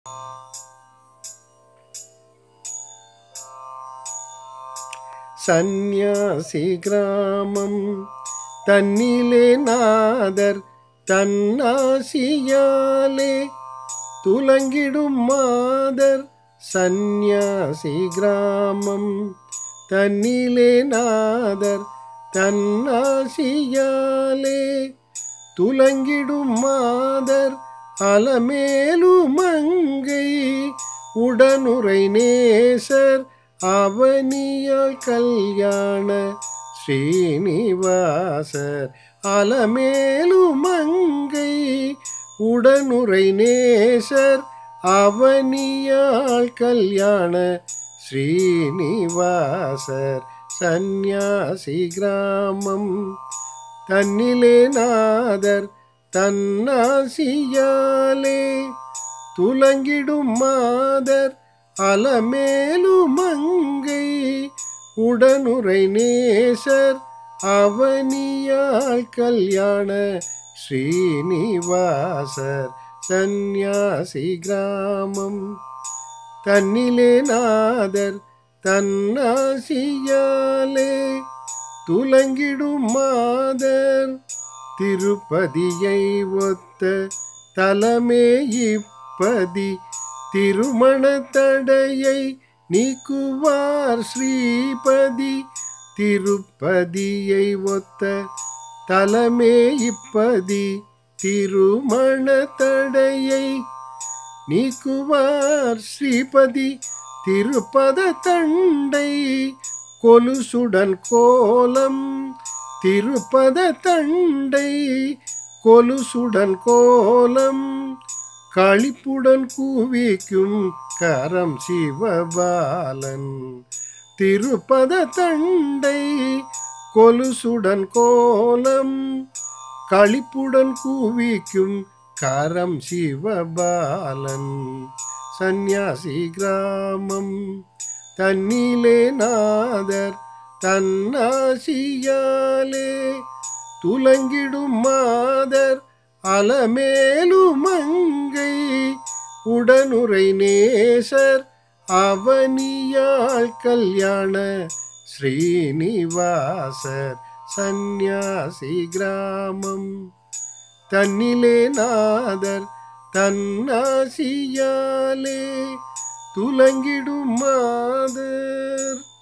சந்நியாசி கிராமம் தன்னிலே நாதர் தன்னாசியாலே துலங்கிடும் மாதர் சந்நியாசி கிராமம் தன்னிலே நாதர் தன்னாசியாலே துலங்கிடும் மாதர் அலமேலுமங்கை உடனுரை நேசர் அவனியால் கல்யாண ஸ்ரீனிவாசர் அலமேலுமங்கை உடனுரை நேசர் அவனியால் கல்யாண ஸ்ரீனிவாசர் சந்நியாசி கிராமம் தன்னிலே நாதர் தன்னாசியாலே துலங்கிடும் மாதர் அலமேலுமங்கை உடனுரை நேசர் அவனியால் கல்யாண ஸ்ரீனிவாசர் சந்நியாசி கிராமம் தன்னிலே நாதர் தன்னாசியாலே துலங்கிடும் மாதர் திருப்பதியை ஒத்த தலமே இப்பதி திருமண தடையை நீக்குவார் ஸ்ரீபதி திருப்பதியை ஒத்த தலமே இப்பதி திருமண தடையை நீக்குவார் ஸ்ரீபதி திருப்பத தண்டை கொலுசுடன் கோலம் திருப்பத தண்டை கொலுசுடன் கோலம் களிப்புடன் கூவிக்கும் கரம் சிவபாலன் திருப்பத தண்டை கொலுசுடன் கோலம் களிப்புடன் கூவிக்கும் கரம் சிவபாலன் சந்நியாசி கிராமம் தன்னிலே நாதர் தன்னாசியாலே துலங்கிடும் மாதர் அலமேலுமங்கை உடனுரை நேசர் அவனியால் கல்யாண ஸ்ரீனிவாசர் சந்நியாசி கிராமம் தன்னிலே நாதர் தன்னாசியாலே துலங்கிடும் மாதர்